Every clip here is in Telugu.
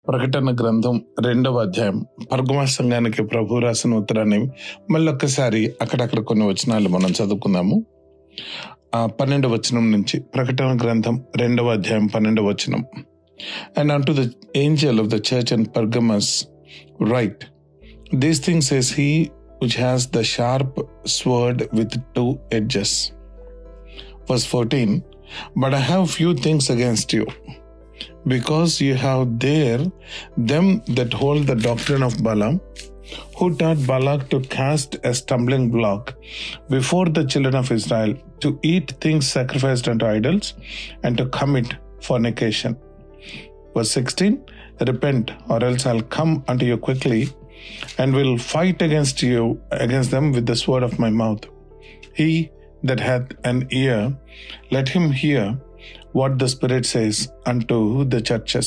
ప్రకటన గ్రంథం రెండవ అధ్యాయం పర్గమ సంఘానికి ప్రభు రాసిన ఉత్తరాన్ని మళ్ళొక్కసారి అక్కడక్కడ కొన్ని వచనాలు మనం చదువుకుందాము ఆ పన్నెండు వచనం నుంచి ప్రకటన గ్రంథం రెండవ అధ్యాయం పన్నెండవ వచనం అండ్ అంటూ the angel of the church and Pergamos write these things is he which has the sharp sword with two edges verse fourteen but I have few things against you because you have there them that hold the doctrine of Balaam, who taught Balak to cast a stumbling block before the children of Israel, to eat things sacrificed unto idols, and to commit fornication. Verse 16 Repent, or else I'll come unto you quickly, and will fight against you, against them with the sword of my mouth. He that hath an ear, let him hear what the Spirit says unto the churches.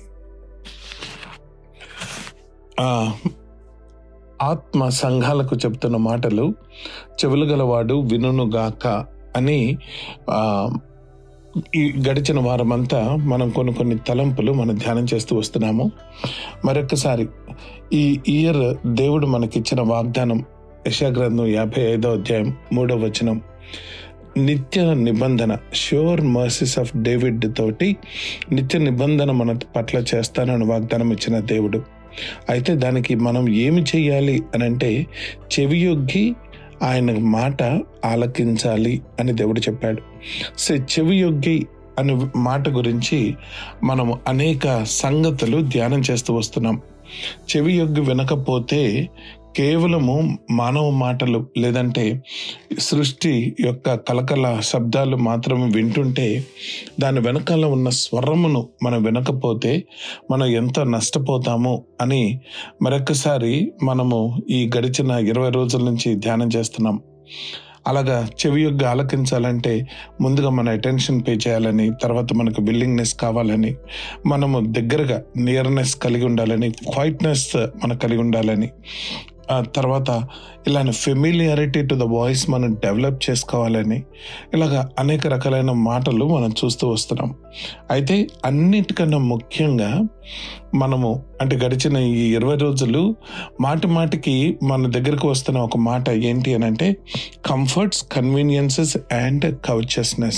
ఆ, ఆత్మ సంఘాలకు చెప్తున్న మాటలు చెవులు గలవాడు వినుగాక అని ఆ, ఈ గడిచిన వారమంతా మనం కొన్ని కొన్ని తలంపులు మనం ధ్యానం చేస్తూ వస్తున్నాము మరొకసారి ఈ ఇయర్ దేవుడు మనకిచ్చిన వాగ్దానం యశాగ్రంథం యాభై ఐదో అధ్యాయం మూడో వచనం నిత్య నిబంధన ష్యూర్ మర్సీస్ ఆఫ్ డేవిడ్ తోటి నిత్య నిబంధన మన పట్ల చేస్తానని వాగ్దానం ఇచ్చిన దేవుడు అయితే దానికి మనం ఏమి చెయ్యాలి అని అంటే చెవియొగ్గి ఆయన మాట ఆలకించాలి అని దేవుడు చెప్పాడు సో చెవియొగ్గి అనే మాట గురించి మనం అనేక సంగతులు ధ్యానం చేస్తూ వస్తున్నాం చెవియొగ్గి వినకపోతే కేవలము మానవ మాటలు లేదంటే సృష్టి యొక్క కలకల శబ్దాలు మాత్రమే వింటుంటే దాని వెనకాల ఉన్న స్వరమును మనం వినకపోతే మనం ఎంత నష్టపోతాము అని మరొకసారి మనము ఈ గడిచిన ఇరవై రోజుల నుంచి ధ్యానం చేస్తున్నాం అలాగా చెవి యొక్క ఆలకించాలంటే ముందుగా మన అటెన్షన్ పే చేయాలని తర్వాత మనకు బిల్లింగ్నెస్ కావాలని మనము దగ్గరగా నియర్నెస్ కలిగి ఉండాలని క్వైట్నెస్ మనకు కలిగి ఉండాలని ఆ తర్వాత ఇలాంటి ఫెమిలియారిటీ టు ద వాయిస్ మనం డెవలప్ చేసుకోవాలని ఇలాగ అనేక రకాలైన మాటలు మనం చూస్తూ వస్తున్నాం అయితే అన్నిటికన్నా ముఖ్యంగా మనము అంటే గడిచిన ఈ ఇరవై రోజులు మాటి మాటికి మన దగ్గరకు వస్తున్న ఒక మాట ఏంటి అని అంటే comforts conveniences and covetousness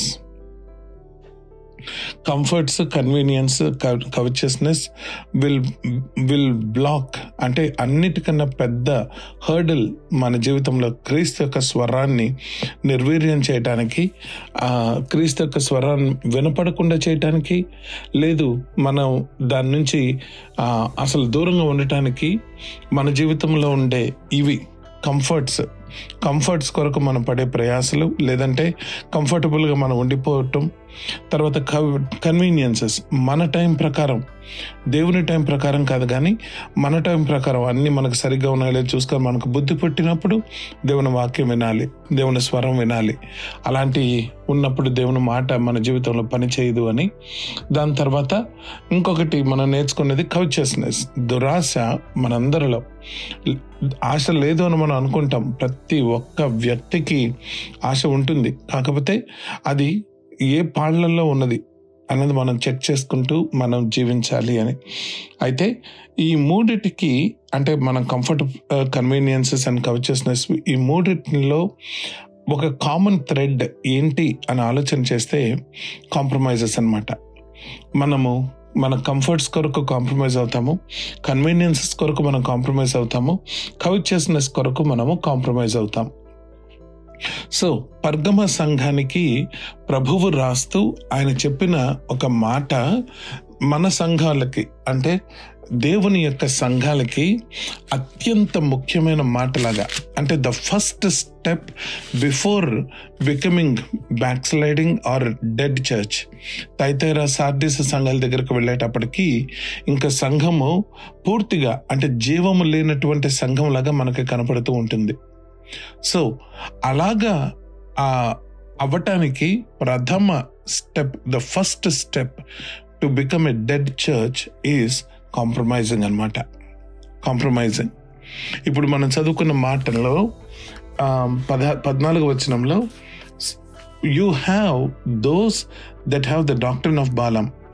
comforts convenience covetousness will will block అంటే అన్నిటికన్నా పెద్ద హర్డల్ మన జీవితంలో క్రీస్తు యొక్క స్వరాన్ని నిర్వీర్యం చేయటానికి ఆ, క్రీస్తు యొక్క స్వరాన్ని వినపడకుండా చేయటానికి లేదు మనం దాని నుంచి ఆ, అసలు దూరంగా ఉండటానికి మన జీవితంలో ఉండే ఇవి కంఫర్ట్స్ కంఫర్ట్స్ కొరకు మనం పడే ప్రయాసలు లేదంటే కంఫర్టబుల్గా మనం ఉండిపోవటం తర్వాత కన్వీనియన్సెస్ మన టైం ప్రకారం దేవుని టైం ప్రకారం కాదు కానీ మన టైం ప్రకారం అన్ని మనకు సరిగ్గా ఉన్నాయో లేదో చూసుకొని మనకు బుద్ధి పుట్టినప్పుడు దేవుని వాక్యం వినాలి దేవుని స్వరం వినాలి అలాంటి ఉన్నప్పుడు దేవుని మాట మన జీవితంలో పని చేయదు అని దాని తర్వాత ఇంకొకటి మనం నేర్చుకున్నది కౌచస్నెస్ దురాశ మనందరిలో ఆశ లేదు అని మనం అనుకుంటాం ప్రతి ఒక్క వ్యక్తికి ఆశ ఉంటుంది కాకపోతే అది ఏ పాళ్ళల్లో ఉన్నది అన్నది మనం చెక్ చేసుకుంటూ మనం జీవించాలి అని అయితే ఈ మూడిటికి అంటే మనం కంఫర్ట్ కన్వీనియన్సెస్ అండ్ కవచస్నెస్ ఈ మూడిటిలో ఒక కామన్ థ్రెడ్ ఏంటి అని ఆలోచన చేస్తే కాంప్రమైజెస్ అన్నమాట మనము మన కంఫర్ట్స్ కొరకు కాంప్రమైజ్ అవుతాము కన్వీనియన్సెస్ కొరకు మనం కాంప్రమైజ్ అవుతాము కవిచస్నెస్ కొరకు మనము కాంప్రమైజ్ అవుతాం సో పర్గమ సంఘానికి ప్రభువు రాస్తూ ఆయన చెప్పిన ఒక మాట మన సంఘాలకి అంటే దేవుని యొక్క సంఘాలకి అత్యంత ముఖ్యమైన మాటలాగా అంటే the first step before becoming backsliding or dead church Thyatira Sardis సంఘాల దగ్గరకు వెళ్ళేటప్పటికి ఇంకా సంఘము పూర్తిగా అంటే జీవము లేనటువంటి సంఘం లాగా మనకి కనపడుతూ ఉంటుంది సో అలాగా ఆ అవ్వటానికి ప్రథమ step the first step to become a dead church is compromising అనమాట కాంప్రమైజింగ్ ఇప్పుడు మనం చదువుకున్న మాటల్లో ఆ, పద పద్నాలుగు వచనంలో you have those that have the doctor of Balaam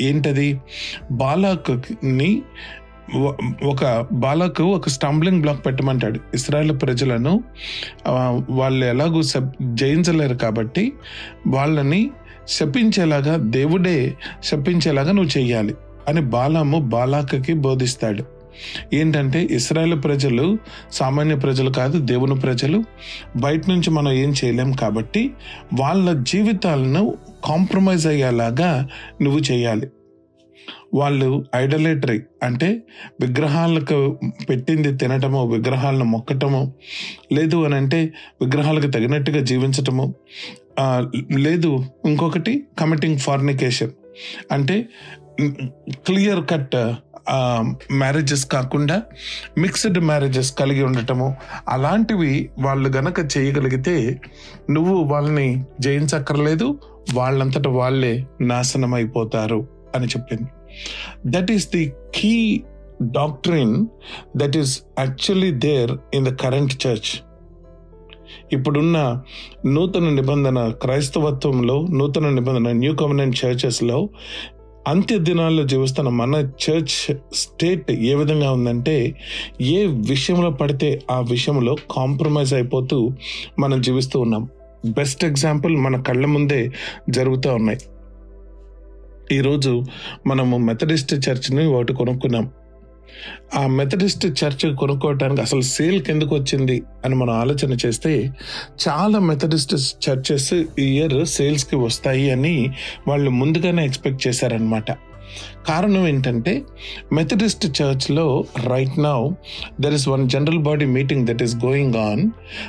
ఏంటది బాలాకుని ఒ- ఒక బాలకు ఒక స్టంబ్లింగ్ బ్లాక్ పెట్టమంటాడు ఇస్రాయేల్ ప్రజలను ఆ, వాళ్ళు ఎలాగూ శప్- జయించలేరు కాబట్టి వాళ్ళని శపించేలాగా దేవుడే శపించేలాగా నువ్వు చెయ్యాలి అని బాలాము బాలాకకి బోధిస్తాడు ఏంటంటే ఇస్రాయేల్ ప్రజలు సామాన్య ప్రజలు కాదు దేవుని ప్రజలు బయట నుంచి మనం ఏం చేయలేం కాబట్టి వాళ్ళ జీవితాలను కాంప్రమైజ్ అయ్యేలాగా నువ్వు చేయాలి వాళ్ళు ఐడలేటరీ అంటే విగ్రహాలకు పెట్టింది తినటము విగ్రహాలను మొక్కటము లేదు అని అంటే విగ్రహాలకు తగినట్టుగా జీవించటము ఆ, లేదు ఇంకొకటి కమిటింగ్ ఫార్నికేషన్ అంటే క్లియర్ కట్ మ్యారేజెస్ కాకుండా మిక్స్డ్ మ్యారేజెస్ కలిగి ఉండటము అలాంటివి వాళ్ళు గనక చేయగలిగితే నువ్వు వాళ్ళని జయించక్కర్లేదు వాళ్ళంతట వాళ్ళే నాశనం అయిపోతారు అని చెప్పింది that is the key doctrine that is actually there in the current church ఇప్పుడున్న నూతన నిబంధన క్రైస్తవత్వంలో నూతన నిబంధన న్యూ కమనెంట్ చర్చెస్లో అంత్య దినాల్లో జీవిస్తున్న మన చర్చ్ స్టేట్ ఏ విధంగా ఉందంటే ఏ విషయంలో పడితే ఆ విషయంలో కాంప్రమైజ్ అయిపోతూ మనం జీవిస్తూ ఉన్నాం బెస్ట్ ఎగ్జాంపుల్ మన కళ్ళ ముందే జరుగుతూ ఉన్నాయి ఈరోజు మనము మెథడిస్ట్ చర్చ్ని ఒకటి కొనుక్కున్నాం ఆ మెథడిస్ట్ చర్చ్ కొనుక్కోవటానికి అసలు సేల్ కిందకు వచ్చింది అని మనం ఆలోచన చేస్తే చాలా మెథడిస్ట్ చర్చెస్ ఈ ఇయర్ సేల్స్ కి వస్తాయి అని వాళ్ళు ముందుగానే ఎక్స్పెక్ట్ చేశారనమాట కారణం ఏంటంటే మెథడిస్ట్ చర్చ్ లో right now there is one general body meeting that is going on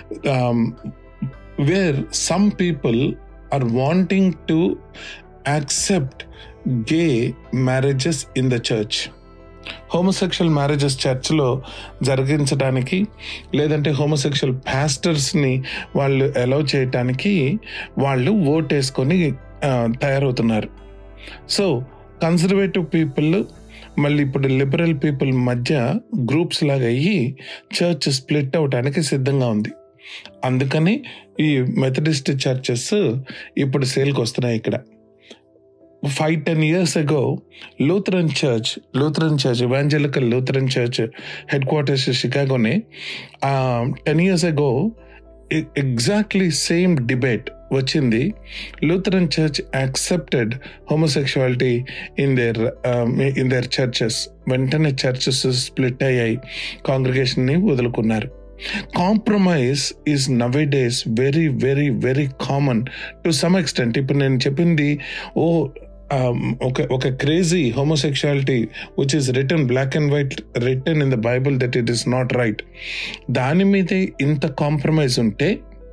where some people are wanting to accept gay marriages in the church homosexual marriages చర్చ్లో జరిగించడానికి లేదంటే హోమోసెక్షువల్ పాస్టర్స్ని వాళ్ళు అలౌ చేయటానికి వాళ్ళు ఓట్ వేసుకొని ఆ, తయారవుతున్నారు సో కన్సర్వేటివ్ పీపుల్ మళ్ళీ ఇప్పుడు లిబరల్ పీపుల్ మధ్య గ్రూప్స్ లాగా అయ్యి చర్చ్ స్ప్లిట్ అవటానికి సిద్ధంగా ఉంది అందుకని ఈ మెథడిస్ట్ చర్చెస్ ఇప్పుడు సేల్కి వస్తున్నాయి ఇక్కడ five ten years ago Lutheran church Lutheran church evangelical Lutheran church headquarters షికాగోనే ten years ago exactly same debate వచ్చింది Lutheran church accepted homosexuality in there in there churches వెంటనే చర్చెస్ స్ప్లిట్ అయ్యాయి కాంగ్రిగేషన్ని వదులుకున్నారు compromise is nowadays very very very common to some extent ఇప్పుడు నేను చెప్పింది ఓ um, ఒక ఒక crazy homosexuality which is written black and white written in the Bible that it is not right దాని మీదే ఇంత కాంప్రమైజ్ ఉంటే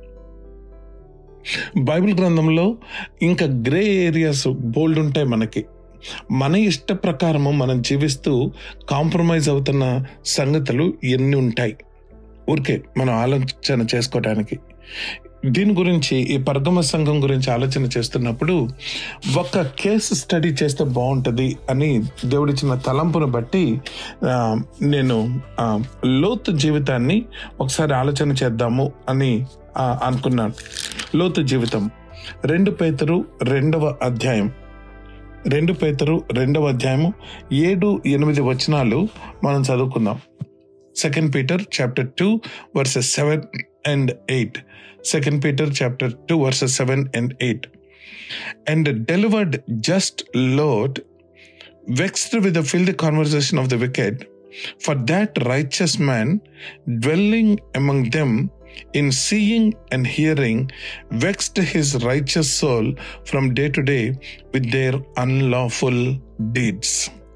బైబిల్ గ్రంథంలో ఇంకా గ్రే ఏరియాస్ బోల్డ్ ఉంటాయి మనకి మన ఇష్ట ప్రకారము మనం జీవిస్తూ కాంప్రమైజ్ అవుతున్న సంగతులు ఎన్ని ఉంటాయి ఊరికే మనం ఆలోచన చేసుకోవడానికి దీని గురించి ఈ పర్గమ సంఘం గురించి ఆలోచన చేస్తున్నప్పుడు ఒక కేసు స్టడీ చేస్తే బాగుంటుంది అని దేవుడిచ్చిన తలంపును బట్టి ఆ, నేను ఆ, లోతు జీవితాన్ని ఒకసారి ఆలోచన చేద్దాము అని ఆ, అనుకున్నాను లోతు జీవితం రెండు పేతురు రెండవ అధ్యాయం రెండు పేతురు రెండవ అధ్యాయము ఏడు ఎనిమిది వచనాలు మనం చదువుకుందాం second Peter chapter two verses seven and eight second Peter chapter two verses seven and eight and delivered just Lot vexed with the filthy conversation of the wicked, for that righteous man dwelling among them in seeing and hearing vexed his righteous soul from day to day with their unlawful deeds.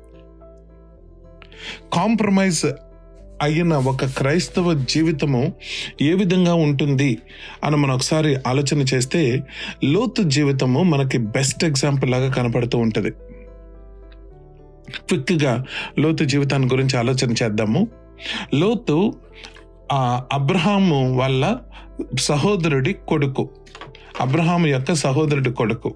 Compromise అయిన ఒక క్రైస్తవ జీవితము ఏ విధంగా ఉంటుంది అని మనం ఒకసారి ఆలోచన చేస్తే లోతు జీవితము మనకి బెస్ట్ ఎగ్జాంపుల్ లాగా కనపడుతూ ఉంటుంది క్విక్ గా లోతు జీవితాన్ని గురించి ఆలోచన చేద్దాము లోతు ఆ అబ్రహాము వాళ్ళ సహోదరుడి కొడుకు అబ్రహాము యొక్క సహోదరుడి కొడుకు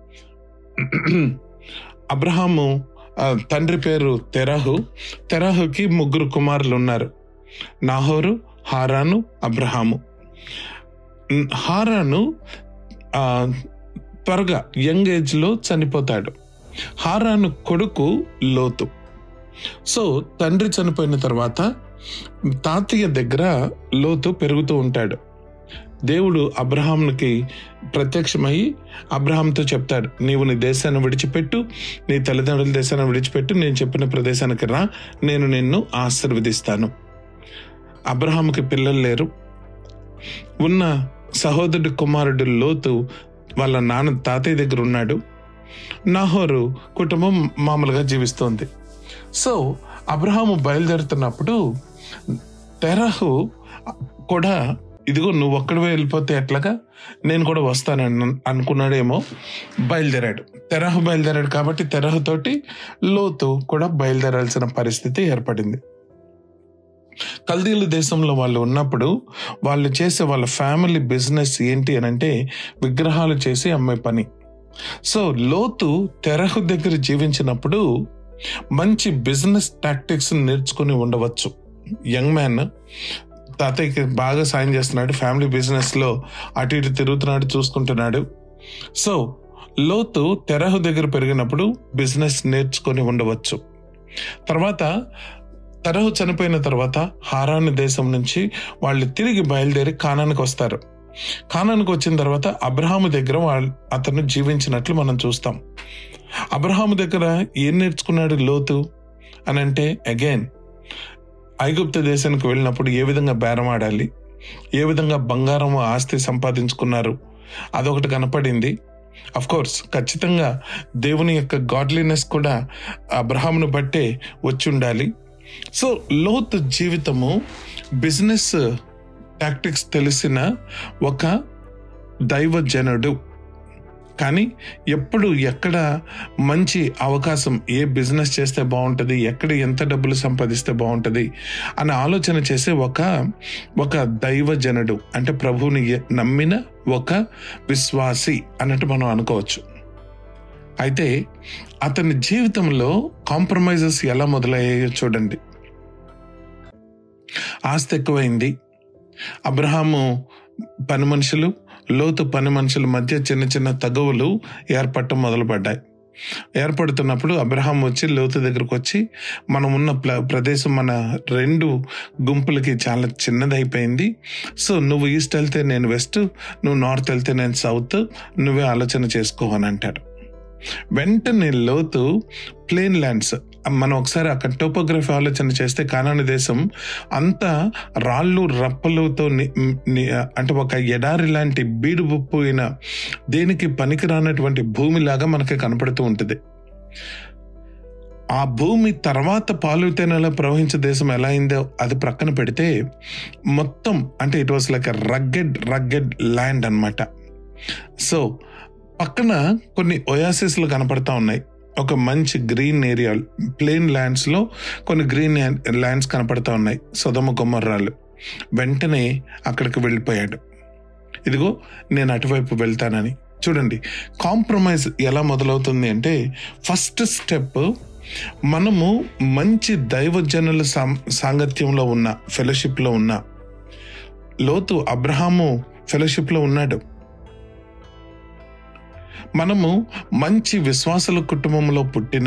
అబ్రహాము ఆ, తండ్రి పేరు తెరహు తెరహుకి ముగ్గురు కుమారులు ఉన్నారు నాహోరు హారాను అబ్రహాము ఉమ్, హారాను ఆ, త్వరగా యంగ్ ఏజ్ లో చనిపోతాడు హారాను కొడుకు లోతు సో తండ్రి చనిపోయిన తర్వాత తాతయ్య దగ్గర లోతు పెరుగుతూ ఉంటాడు దేవుడు అబ్రహాంకి ప్రత్యక్షమై అబ్రహాంతో చెప్తాడు నీవు నీ దేశాన్ని విడిచిపెట్టు నీ తల్లిదండ్రుల దేశాన్ని విడిచిపెట్టు నేను చెప్పిన ప్రదేశానికి రా నేను నిన్ను ఆశీర్వదిస్తాను అబ్రహాంకి పిల్లలు లేరు ఉన్న సహోదరుడి కుమారుడు లోతు వాళ్ళ నాన్న తాతయ్య దగ్గర ఉన్నాడు నాహోరు కుటుంబం మామూలుగా జీవిస్తోంది సో అబ్రహాము బయలుదేరుతున్నప్పుడు తెరహు కూడా ఇదిగో నువ్వు ఒక్కడివే వెళ్ళిపోతే ఎట్లాగా నేను కూడా వస్తానని అనుకున్నాడేమో బయలుదేరాడు తెరహు బయలుదేరాడు కాబట్టి తెరహుతోటి లోతు కూడా బయలుదేరాల్సిన పరిస్థితి ఏర్పడింది కల్దీల దేశంలో వాళ్ళు ఉన్నప్పుడు వాళ్ళు చేసే వాళ్ళ ఫ్యామిలీ బిజినెస్ ఏంటి అని అంటే విగ్రహాలు చేసి అమ్మే పని సో లోతు తెరహు దగ్గర జీవించినప్పుడు మంచి బిజినెస్ టాక్టిక్స్ నేర్చుకుని ఉండవచ్చు యంగ్ మ్యాన్ తాతయ్యకి బాగా సాయం చేస్తున్నాడు ఫ్యామిలీ బిజినెస్ లో అటు ఇటు తిరుగుతున్నాడు చూసుకుంటున్నాడు సో లోతు తెరహు దగ్గర పెరిగినప్పుడు బిజినెస్ నేర్చుకొని ఉండవచ్చు తర్వాత తెరహు చనిపోయిన తర్వాత హారాన్ దేశం నుంచి వాళ్ళు తిరిగి బయలుదేరి కానానికి వస్తారు కానానికి వచ్చిన తర్వాత అబ్రహాము దగ్గర వాళ్ళు అతను జీవించినట్లు మనం చూస్తాం అబ్రహాము దగ్గర ఏం నేర్చుకున్నాడు లోతు అని అంటే అగైన్ ఐగుప్త దేశానికి వెళ్ళినప్పుడు ఏ విధంగా బేరం ఆడాలి ఏ విధంగా బంగారం ఆస్తి సంపాదించుకున్నారు అదొకటి కనపడింది అఫ్ కోర్స్ ఖచ్చితంగా దేవుని యొక్క గాడ్లీనెస్ కూడా అబ్రహామును బట్టే వచ్చి ఉండాలి సో లోతు జీవితము బిజినెస్ టాక్టిక్స్ తెలిసిన ఒక దైవజనుడు కానీ ఎప్పుడు ఎక్కడ మంచి అవకాశం ఏ బిజినెస్ చేస్తే బాగుంటుంది ఎక్కడ ఎంత డబ్బులు సంపాదిస్తే బాగుంటుంది అని ఆలోచన చేసే ఒక ఒక దైవజనుడు అంటే ప్రభువుని నమ్మిన ఒక విశ్వాసి అన్నట్టు మనం అనుకోవచ్చు అయితే అతని జీవితంలో కాంప్రమైజెస్ ఎలా మొదలయ్యాయో చూడండి ఆస్తి ఎక్కువైంది అబ్రహాము పని మనుషులు లోతు పని మనుషుల మధ్య చిన్న చిన్న తగువులు ఏర్పడటం మొదలుపడ్డాయి ఏర్పడుతున్నప్పుడు అబ్రహాం వచ్చి లోతు దగ్గరకు వచ్చి మనం ఉన్న ప్ల ప్రదేశం మన రెండు గుంపులకి చాలా చిన్నదైపోయింది సో నువ్వు ఈస్ట్ వెళ్తే నేను వెస్ట్ నువ్వు నార్త్ వెళ్తే నేను సౌత్ నువ్వే ఆలోచన చేసుకో అని అంటాడు వెంటనే లోతు ప్లేన్ ల్యాండ్స్ మనం ఒకసారి అక్కడ టోపోగ్రఫీ ఆలోచన చేస్తే కానాని దేశం అంతా రాళ్ళు రప్పలతో అంటే ఒక ఎడారి లాంటి బీడు పోయిన దేనికి పనికి రానటువంటి భూమిలాగా మనకి కనపడుతూ ఉంటుంది ఆ భూమి తర్వాత పాలు తేనెలా ప్రవహించే దేశం ఎలా అయిందో అది ప్రక్కన పెడితే మొత్తం అంటే it was like rugged rugged land అనమాట సో పక్కన కొన్ని ఒయాసిస్లు కనపడతా ఉన్నాయి ఒక మంచి గ్రీన్ ఏరియా ప్లెయిన్ ల్యాండ్స్ లో కొన్ని గ్రీన్ ల్యాండ్స్ కనపడతా ఉన్నాయి సుధమ కొమ్మర్రాలు వెంటనే అక్కడికి వెళ్ళిపోయాడు ఇదిగో నేను అటువైపు వెళ్తానని చూడండి కాంప్రమైజ్ ఎలా మొదలవుతుంది అంటే ఫస్ట్ స్టెప్ మనము మంచి దైవజనుల సాంగత్యంలో ఉన్న ఫెలోషిప్లో ఉన్న లోతు అబ్రహాము ఫెలోషిప్లో ఉన్నాడు మనము మంచి విశ్వాసుల కుటుంబంలో పుట్టిన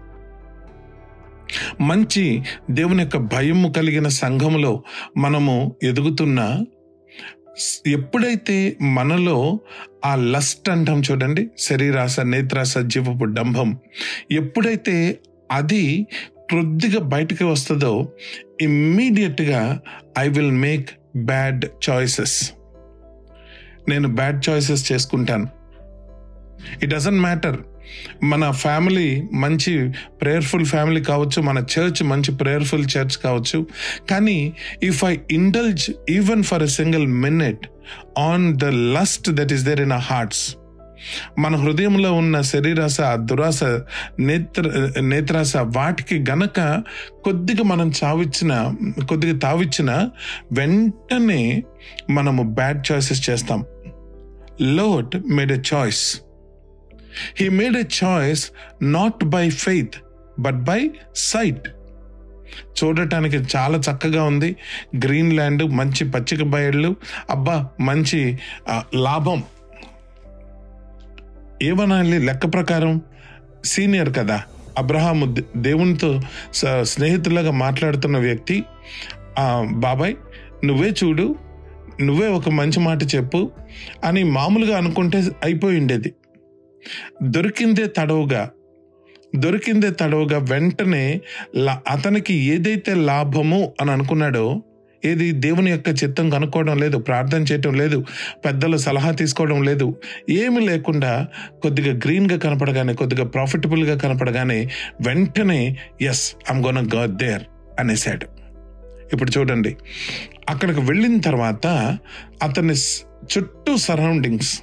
మంచి దేవుని యొక్క భయము కలిగిన సంఘములో మనము ఎదుగుతున్న ఎప్పుడైతే మనలో ఆ లస్ట్ అంటాం చూడండి శరీరాస నేత్రాస జీవపు డంభం ఎప్పుడైతే అది కొద్దిగా బయటకు వస్తుందో ఇమ్మీడియట్గా I will make bad choices నేను బ్యాడ్ చాయిసెస్ చేసుకుంటాను ఇట్ డజంట్ మ్యాటర్ మన ఫ్యామిలీ మంచి ప్రేయర్ఫుల్ ఫ్యామిలీ కావచ్చు మన చర్చ్ మంచి ప్రేయర్ఫుల్ చర్చ్ కావచ్చు కానీ if I indulge even for a single minute on the lust that is there in a hearts మన హృదయంలో ఉన్న శరీరాస దురాస నేత్ర నేత్రాస వాటికి గనక కొద్దిగా మనం చావిచ్చిన కొద్దిగా తావిచ్చిన వెంటనే మనము బ్యాడ్ చాయిసెస్ చేస్తాం Lot made a choice he made a choice not by faith but by sight చూడటానికి చాలా చక్కగా ఉంది గ్రీన్ ల్యాండ్ మంచి పచ్చిక బయళ్ళు అబ్బా మంచి లాభం ఏమనాలి లెక్క ప్రకారం సీనియర్ కదా అబ్రహాము దే- దేవునితో స- స్నేహితులాగా మాట్లాడుతున్న వ్యక్తి "ఆ, బాబాయ్ నువ్వే చూడు నువ్వే ఒక మంచి మాట చెప్పు అని మామూలుగా అనుకుంటే అయిపోయి ఉండేది దొరికిందే తడవుగా దొరికిందే తడవుగా వెంటనే లా- అతనికి ఏదైతే లాభము అని అనుకున్నాడో ఏది దేవుని యొక్క చిత్తం కనుక్కోవడం లేదు ప్రార్థన చేయటం లేదు పెద్దల సలహా తీసుకోవడం లేదు ఏమి లేకుండా కొద్దిగా గ్రీన్గా కనపడగానే కొద్దిగా ప్రాఫిటబుల్గా కనపడగానే వెంటనే yes I'm gonna go there అనేసాడు ఇప్పుడు చూడండి అక్కడికి వెళ్ళిన తర్వాత అతని స్- చుట్టూ సరౌండింగ్స్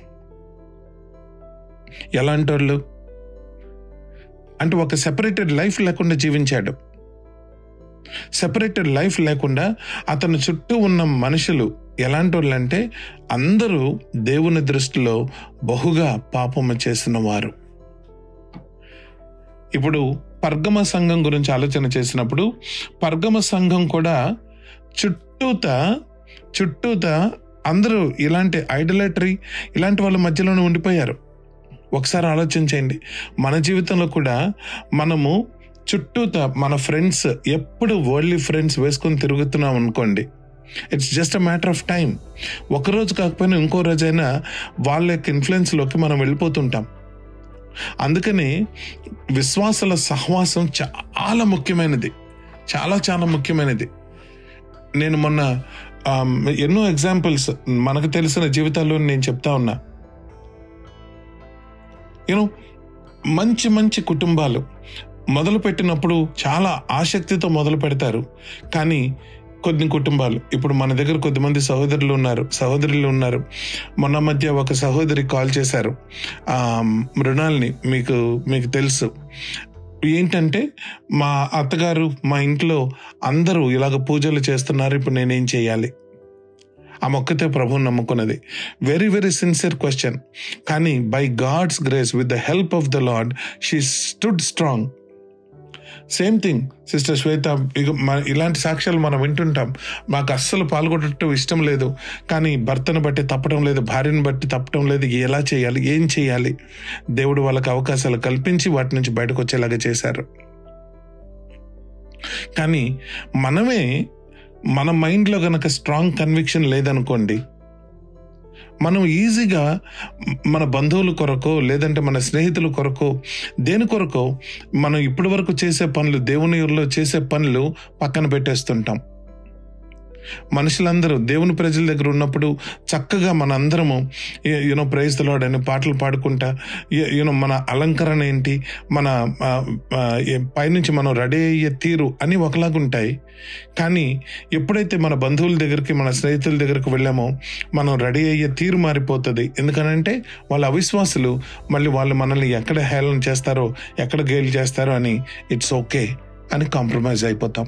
ఎలాంటి వాళ్ళు అంటే ఒక సెపరేటెడ్ లైఫ్ లేకుండా జీవించాడు సెపరేటెడ్ లైఫ్ లేకుండా అతని చుట్టూ ఉన్న మనుషులు ఎలాంటి వాళ్ళు అంటే అందరూ దేవుని దృష్టిలో బహుగా పాపము చేసిన వారు ఇప్పుడు పర్గమ సంఘం గురించి ఆలోచన చేసినప్పుడు పర్గమ సంఘం కూడా చుట్టూత చుట్టూత అందరూ ఇలాంటి ఐడలేటరీ ఇలాంటి వాళ్ళ మధ్యలోనే ఉండిపోయారు ఒకసారి ఆలోచించండి మన జీవితంలో కూడా మనము చుట్టూత మన ఫ్రెండ్స్ ఎప్పుడు వరల్డ్లీ ఫ్రెండ్స్ వేసుకొని తిరుగుతున్నాం అనుకోండి it's just a matter of time ఒకరోజు కాకపోయినా ఇంకో రోజైనా వాళ్ళ యొక్క ఇన్ఫ్లుయెన్స్లోకి మనం వెళ్ళిపోతుంటాం అందుకని విశ్వాసాల సహవాసం చాలా ముఖ్యమైనది చాలా చాలా ముఖ్యమైనది నేను మొన్న ఆమ్, ఎన్నో ఎగ్జాంపుల్స్ మనకు తెలిసిన జీవితాల్లో నేను చెప్తా ఉన్నా యూనో మంచి మంచి కుటుంబాలు మొదలు పెట్టినప్పుడు చాలా ఆసక్తితో మొదలు పెడతారు కానీ కొన్ని కుటుంబాలు ఇప్పుడు మన దగ్గర కొద్దిమంది సహోదరులు ఉన్నారు సహోదరులు ఉన్నారు మొన్న మధ్య ఒక సహోదరి కాల్ చేశారు ఆ, మృణాల్ని మీకు మీకు తెలుసు ఏంటంటే మా అత్తగారు మా ఇంట్లో అందరూ ఇలాగ పూజలు చేస్తున్నారు ఇప్పుడు నేనేం చేయాలి ఆ మొక్కతే ప్రభుని నమ్ముకున్నది వెరీ వెరీ సిన్సియర్ క్వశ్చన్ కానీ by God's grace with the help of the Lord she stood strong same thing sister Shweta ఇగ మ- ఇలాంటి సాక్ష్యాలు మనం వింటుంటాం మాకు అస్సలు పాల్గొనటం ఇష్టం లేదు కానీ భర్తను బట్టి తప్పడం లేదు భార్యను బట్టి తప్పడం లేదు ఎలా చేయాలి ఏం చేయాలి దేవుడు వాళ్ళకి అవకాశాలు కల్పించి వాటి నుంచి బయటకు వచ్చేలాగా చేశారు కానీ మనమే మన మైండ్లో గనక స్ట్రాంగ్ కన్విక్షన్ లేదనుకోండి మనం ఈజీగా మన బంధువుల కొరకో లేదంటే మన స్నేహితుల కొరకో దేని కొరకో మనం ఇప్పటి వరకు చేసే పనులు దేవుని ఊరిలో చేసే పనులు పక్కన పెట్టేస్తుంటాం మనుషులందరూ దేవుని ప్రజల దగ్గర ఉన్నప్పుడు చక్కగా మన అందరము యూనో ప్రైజ్ లాడ్ అని పాటలు పాడుకుంటా యూనో మన అలంకరణ ఏంటి మన ఆ, ఆ, ఏ- పైనుంచి మనం రెడీ అయ్యే తీరు అని ఒకలాగుంటాయి కానీ ఎప్పుడైతే మన బంధువుల దగ్గరికి మన స్నేహితుల దగ్గరికి వెళ్ళామో మనం రెడీ అయ్యే తీరు మారిపోతుంది ఎందుకనంటే వాళ్ళ అవిశ్వాసులు మళ్ళీ వాళ్ళు మనల్ని ఎక్కడ హేళన చేస్తారో ఎక్కడ గేలు చేస్తారో అని ఇట్స్ ఓకే అని కాంప్రమైజ్ అయిపోతాం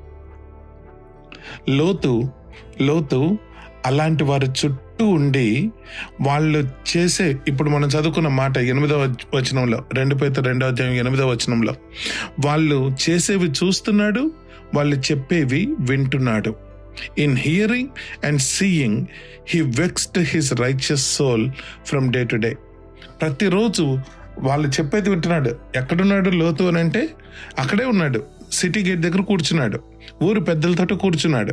లోతు లోతు అలాంటి వారి చుట్టూ ఉండి వాళ్ళు చేసే ఇప్పుడు మనం చదువుకున్న మాట ఎనిమిదవ వచనంలో రెండు పేత రెండవ అధ్యాయం ఎనిమిదవ వచనంలో వాళ్ళు చేసేవి చూస్తున్నాడు వాళ్ళు చెప్పేవి వింటున్నాడు in hearing and seeing he vexed his righteous soul from day to day ప్రతిరోజు వాళ్ళు చెప్పేది వింటున్నాడు ఎక్కడున్నాడు లోతు అని అంటే అక్కడే ఉన్నాడు సిటీ గేట్ దగ్గర కూర్చున్నాడు ఊరు పెద్దలతో కూర్చున్నాడు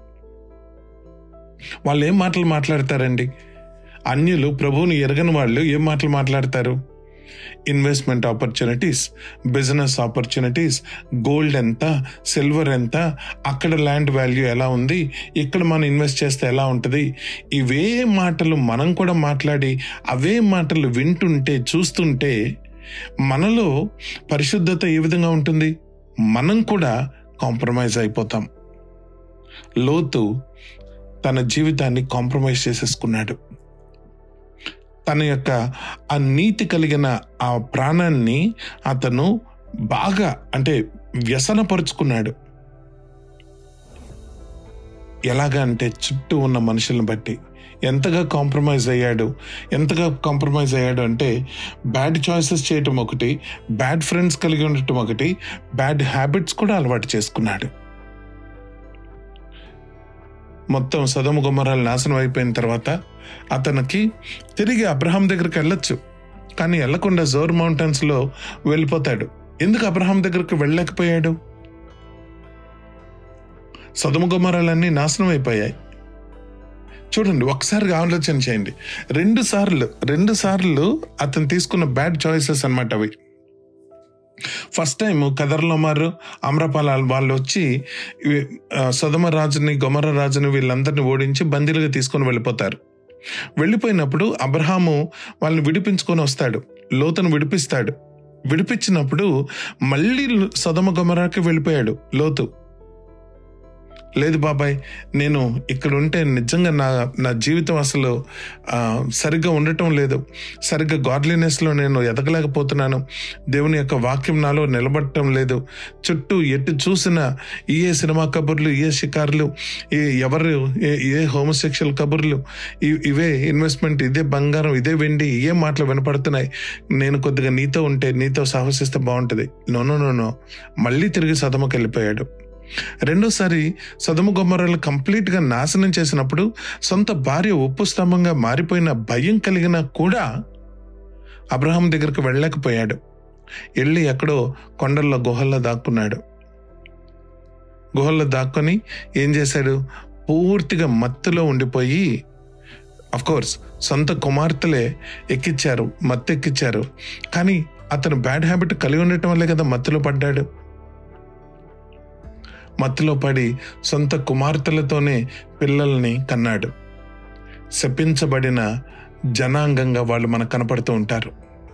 వాళ్ళు ఏం మాటలు మాట్లాడతారండి అన్యులు ప్రభువుని ఎరగని వాళ్ళు ఏం మాటలు మాట్లాడతారు investment opportunities business opportunities gold ఎంత సిల్వర్ ఎంత అక్కడ ల్యాండ్ వాల్యూ ఎలా ఉంది ఇక్కడ మనం ఇన్వెస్ట్ చేస్తే ఎలా ఉంటుంది ఇవే మాటలు మనం కూడా మాట్లాడి అవే మాటలు వింటుంటే చూస్తుంటే మనలో పరిశుద్ధత ఏ విధంగా ఉంటుంది మనం కూడా కాంప్రమైజ్ అయిపోతాం లోతు తన జీవితాన్ని కాంప్రమైజ్ చేసేసుకున్నాడు తన యొక్క ఆ నీతి కలిగిన ఆ ప్రాణాన్ని అతను బాగా అంటే వ్యసనపరుచుకున్నాడు ఎలాగా అంటే చుట్టూ ఉన్న మనుషులను బట్టి ఎంతగా కాంప్రమైజ్ అయ్యాడు ఎంతగా కాంప్రమైజ్ అయ్యాడు అంటే బ్యాడ్ చాయిసెస్ చేయటం ఒకటి బ్యాడ్ ఫ్రెండ్స్ కలిగి ఉండటం ఒకటి బ్యాడ్ హ్యాబిట్స్ కూడా అలవాటు చేసుకున్నాడు మొత్తం సదము గుమ్మరాలు నాశనం అయిపోయిన తర్వాత అతనికి తిరిగి అబ్రహాం దగ్గరికి వెళ్ళొచ్చు కానీ వెళ్లకుండా జోర్ మౌంటైన్స్ లో వెళ్ళిపోతాడు ఎందుకు అబ్రహాం దగ్గరకు వెళ్ళలేకపోయాడు సదుమ గుమ్మరాలన్నీ నాశనం అయిపోయాయి చూడండి ఒకసారి ఆలోచన చేయండి రెండు సార్లు రెండు సార్లు అతను తీసుకున్న బ్యాడ్ చాయిసెస్ అన్నమాట అవి ఫస్ట్ టైం కదర్లోమారు అమ్రపాల వాళ్ళు వచ్చి ఇవి, ఆ, సొదమ రాజుని గొమర రాజుని వీళ్ళందరినీ ఓడించి బందీలుగా తీసుకొని వెళ్ళిపోతారు వెళ్ళిపోయినప్పుడు అబ్రహాము వాళ్ళని విడిపించుకొని వస్తాడు లోతును విడిపిస్తాడు విడిపించినప్పుడు మళ్ళీ సొదమ గొమరాకి వెళ్ళిపోయాడు లోతు లేదు బాబాయ్ నేను ఇక్కడ ఉంటే నిజంగా నా నా జీవితం అసలు ఆ, సరిగ్గా ఉండటం లేదు సరిగ్గా గాడ్లీనెస్లో నేను ఎదగలేకపోతున్నాను దేవుని యొక్క వాక్యం నాలో నిలబడటం లేదు చుట్టూ ఎటు చూసిన ఏ సినిమా కబుర్లు ఏ షికారులు ఏ ఎవరు ఏ- ఏ హోమోసెక్షువల్ కబుర్లు ఇ- ఇవే ఇన్వెస్ట్మెంట్ ఇదే బంగారం ఇదే వెండి ఏ మాటలు వినపడుతున్నాయి నేను కొద్దిగా నీతో ఉంటే నీతో సాహసిస్తే బాగుంటుంది నో నో నో నో మళ్ళీ తిరిగి సదమకు వెళ్ళిపోయాడు రెండోసారి సదము గొమ్మరాలు కంప్లీట్ గా నాశనం చేసినప్పుడు సొంత భార్య ఉప్పు స్తంభంగా మారిపోయిన భయం కలిగినా కూడా అబ్రహాం దగ్గరకు వెళ్ళలేకపోయాడు వెళ్ళి ఎక్కడో కొండల్లో గుహల్లో దాక్కున్నాడు గుహల్లో దాక్కొని ఏం చేశాడు పూర్తిగా మత్తులో ఉండిపోయి కోర్స్ సొంత కుమార్తెలే ఎక్కిచ్చారు మత్తు ఎక్కిచ్చారు కానీ అతను బ్యాడ్ హ్యాబిట్ కలిగి ఉండటం వల్లే కదా మత్తులో పడ్డాడు మత్తులో పడి సొంత కుమార్తెలతోనే పిల్లల్ని కన్నాడు శపించబడిన జనాంగంగా వాళ్ళు మనకు కనపడుతూ ఉంటారు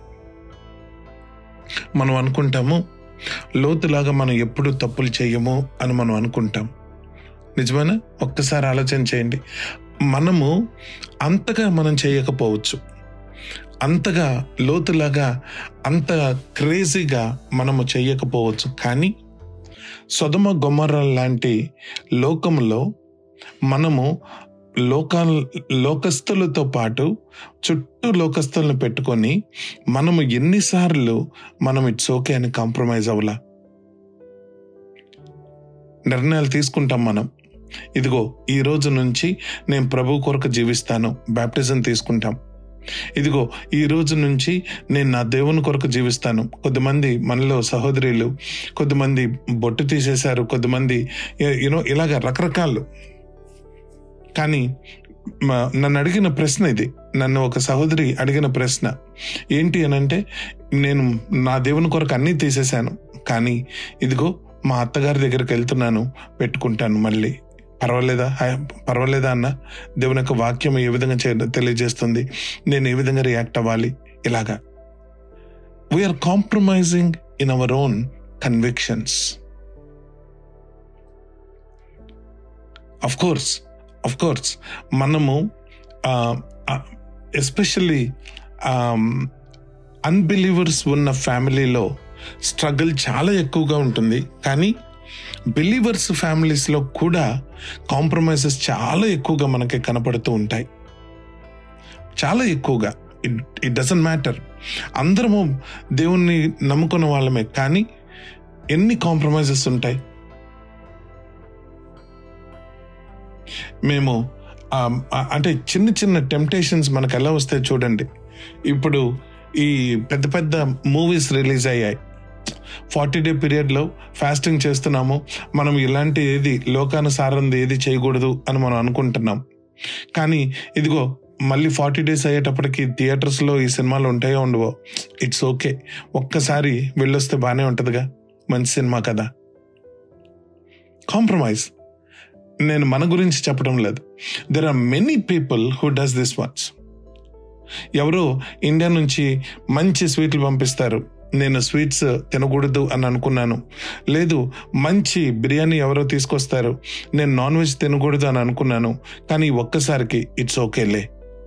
మనం అనుకుంటాము లోతులాగా మనం ఎప్పుడు తప్పులు చేయము అని మనం అనుకుంటాం నిజమేనా ఒక్కసారి ఆలోచన చేయండి మనము అంతగా మనం చేయకపోవచ్చు అంతగా లోతులాగా అంత క్రేజీగా మనము చేయకపోవచ్చు కానీ సొదమ గొమర లాంటి లోకంలో మనము లోకా లోకస్తులతో పాటు చుట్టూ లోకస్తులను పెట్టుకొని మనము ఎన్నిసార్లు మనం ఇట్స్ ఓకే అని కాంప్రమైజ్ అవ్వలా నిర్ణయాలు తీసుకుంటాం మనం ఇదిగో ఈ రోజు నుంచి నేను ప్రభు కొరకు జీవిస్తాను బ్యాప్టిజం తీసుకుంటాం ఇదిగో ఈ రోజు నుంచి నేను నా దేవుని కొరకు జీవిస్తాను కొద్దిమంది మనలో సహోదరులు కొద్దిమంది బొట్టు తీసేశారు కొద్దిమంది యూనో ఇలాగ రకరకాలు కానీ మ- నన్ను అడిగిన ప్రశ్న ఇది నన్ను ఒక సహోదరి అడిగిన ప్రశ్న ఏంటి అని అంటే నేను నా దేవుని కొరకు అన్నీ తీసేశాను కానీ ఇదిగో మా అత్తగారి దగ్గరికి వెళ్తున్నాను పెట్టుకుంటాను మళ్ళీ పర్వాలేదా హాయ్, పర్వాలేదా అన్న దేవుని యొక్క వాక్యం ఏ విధంగా చే- తెలియజేస్తుంది నేను ఏ విధంగా రియాక్ట్ అవ్వాలి ఇలాగా we're compromising in our own convictions of course of course మనము ఎస్పెషల్లీ అన్బిలీవర్స్ ఉన్న ఫ్యామిలీలో స్ట్రగుల్ చాలా ఎక్కువగా ఉంటుంది కానీ బిలీవర్స్ ఫ్యామిలీస్లో కూడా కాంప్రమైజెస్ చాలా ఎక్కువగా మనకి కనపడుతూ ఉంటాయి చాలా ఎక్కువగా ఇట్ ఇట్ డజంట్ మ్యాటర్ అందరము దేవుణ్ణి నమ్ముకున్న వాళ్ళమే కానీ ఎన్ని కాంప్రమైజెస్ ఉంటాయి మేము ఆ, ఆ, అంటే చిన్న చిన్న టెంప్టేషన్స్ మనకు ఎలా వస్తాయి చూడండి ఇప్పుడు ఈ పెద్ద పెద్ద మూవీస్ రిలీజ్ అయ్యాయి ఫార్టీ డే పీరియడ్లో ఫాస్టింగ్ చేస్తున్నాము మనం ఇలాంటి ఏది లోకానుసారంది ఏది చేయకూడదు అని మనం అనుకుంటున్నాం కానీ ఇదిగో మళ్ళీ ఫార్టీ డేస్ అయ్యేటప్పటికి థియేటర్స్లో ఈ సినిమాలు ఉంటాయో ఉండవో ఇట్స్ ఓకే ఒక్కసారి వెళ్ళొస్తే బాగానే ఉంటుందిగా మంచి సినిమా కదా కాంప్రమైజ్ నేను మన గురించి చెప్పడం లేదు there are many people who does this once ఎవరో ఇండియా నుంచి మంచి స్వీట్లు పంపిస్తారు నేను స్వీట్స్ తినకూడదు అని అనుకున్నాను లేదు మంచి బిర్యానీ ఎవరో తీసుకొస్తారు నేను నాన్ వెజ్ తినకూడదు అని అనుకున్నాను కానీ ఒక్కసారికి ఇట్స్ ఓకేలే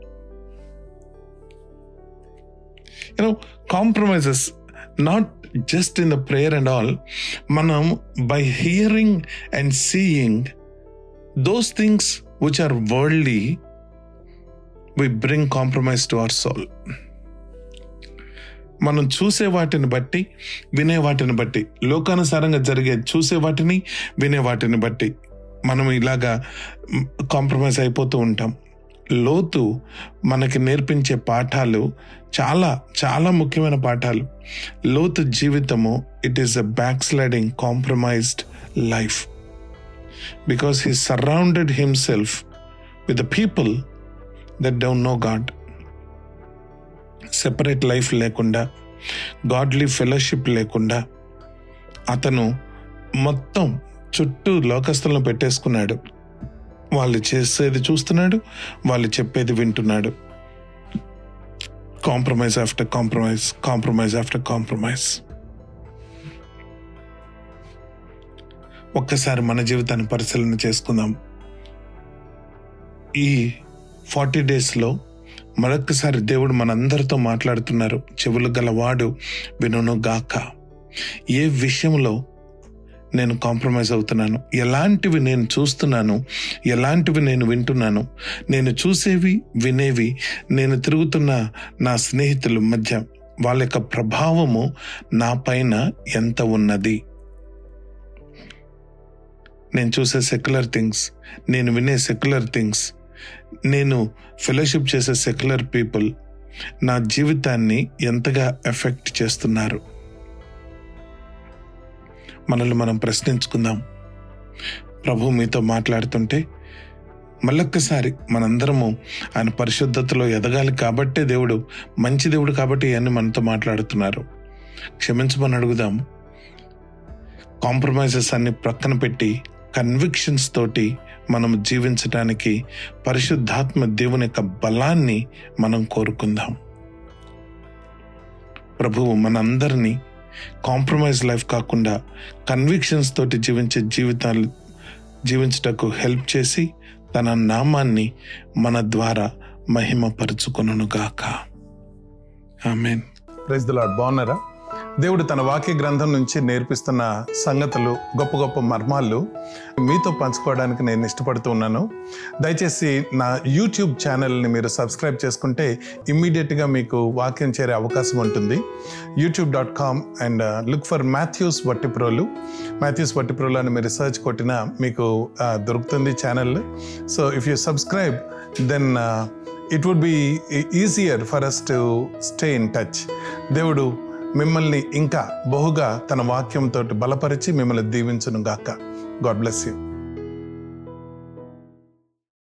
you know compromises not just in the prayer and all మనం by hearing and seeing those things which are worldly, we bring compromise to our soul. మనం చూసే వాటిని బట్టి వినే వాటిని బట్టి లోకానుసారంగా జరిగే చూసే వాటిని వినే వాటిని బట్టి మనం ఇలాగా కాంప్రమైజ్ అయిపోతూ ఉంటాం లోతు మనకి నేర్పించే పాఠాలు చాలా చాలా ముఖ్యమైన పాఠాలు లోతు జీవితము it is a backsliding compromised life because he surrounded himself with the people that don't know God separate life లేకుండా గాడ్లీ ఫెలోషిప్ లేకుండా అతను మొత్తం చుట్టూ లోకస్తులను పెట్టేసుకున్నాడు వాళ్ళు చేసేది చూస్తున్నాడు వాళ్ళు చెప్పేది వింటున్నాడు compromise after compromise compromise after compromise ఒక్కసారి మన జీవితాన్ని పరిశీలన చేసుకుందాం ఈ ఫార్టీ డేస్లో మరొక్కసారి దేవుడు మనందరితో మాట్లాడుతున్నారు చెవులు గలవాడు వినును గాక ఏ విషయంలో నేను కాంప్రమైజ్ అవుతున్నాను ఎలాంటివి నేను చూస్తున్నాను ఎలాంటివి నేను వింటున్నాను నేను చూసేవి వినేవి నేను తిరుగుతున్న నా స్నేహితుల మధ్య వాళ్ళ యొక్క ప్రభావము నా పైన ఎంత ఉన్నది నేను చూసే సెక్యులర్ థింగ్స్ నేను వినే సెక్యులర్ థింగ్స్ నేను ఫెలోషిప్ చేసే సెక్యులర్ పీపుల్ నా జీవితాన్ని ఎంతగా ఎఫెక్ట్ చేస్తున్నారు మనల్ని మనం ప్రశ్నించుకుందాం ప్రభు మీతో మాట్లాడుతుంటే మళ్ళొక్కసారి మనందరము ఆయన పరిశుద్ధతలో ఎదగాలి కాబట్టే దేవుడు మంచి దేవుడు కాబట్టి ఇవన్నీ మనతో మాట్లాడుతున్నారు క్షమించమని అడుగుదాం కాంప్రమైజెస్ అన్ని ప్రక్కన పెట్టి కన్విక్షన్స్ తోటి మనం జీవించడానికి పరిశుద్ధాత్మ దేవుని యొక్క బలాన్ని మనం కోరుకుందాం ప్రభువు మనందరినీ కాంప్రమైజ్ లైఫ్ కాకుండా కన్విక్షన్స్ తోటి జీవించే జీవితాలు జీవించటకు హెల్ప్ చేసి తన నామాన్ని మన ద్వారా మహిమపరుచుకొనుగాక ఆమెన్ ప్రైజ్ ద లాడ్ బాగున్నారా దేవుడు తన వాక్య గ్రంథం నుంచి నేర్పిస్తున్న సంగతులు గొప్ప గొప్ప మర్మాలు మీతో పంచుకోవడానికి నేను ఇష్టపడుతూ ఉన్నాను దయచేసి నా యూట్యూబ్ ఛానల్ని మీరు సబ్స్క్రైబ్ చేసుకుంటే ఇమ్మీడియట్గా మీకు వాక్యం చేరే అవకాశం ఉంటుంది YouTube dot com and look for Matthews Vattiprolu Matthews Vattiprolu అని మీరు రీసెర్చ్ కొట్టినా మీకు ఆ, దొరుకుతుంది channel so if you subscribe then it would be easier for us to stay in touch దేవుడు మిమ్మల్ని ఇంకా బహుగా తన వాక్యంతో బలపరిచి మిమ్మల్ని దీవించును గాక గాడ్ బ్లెస్ యూ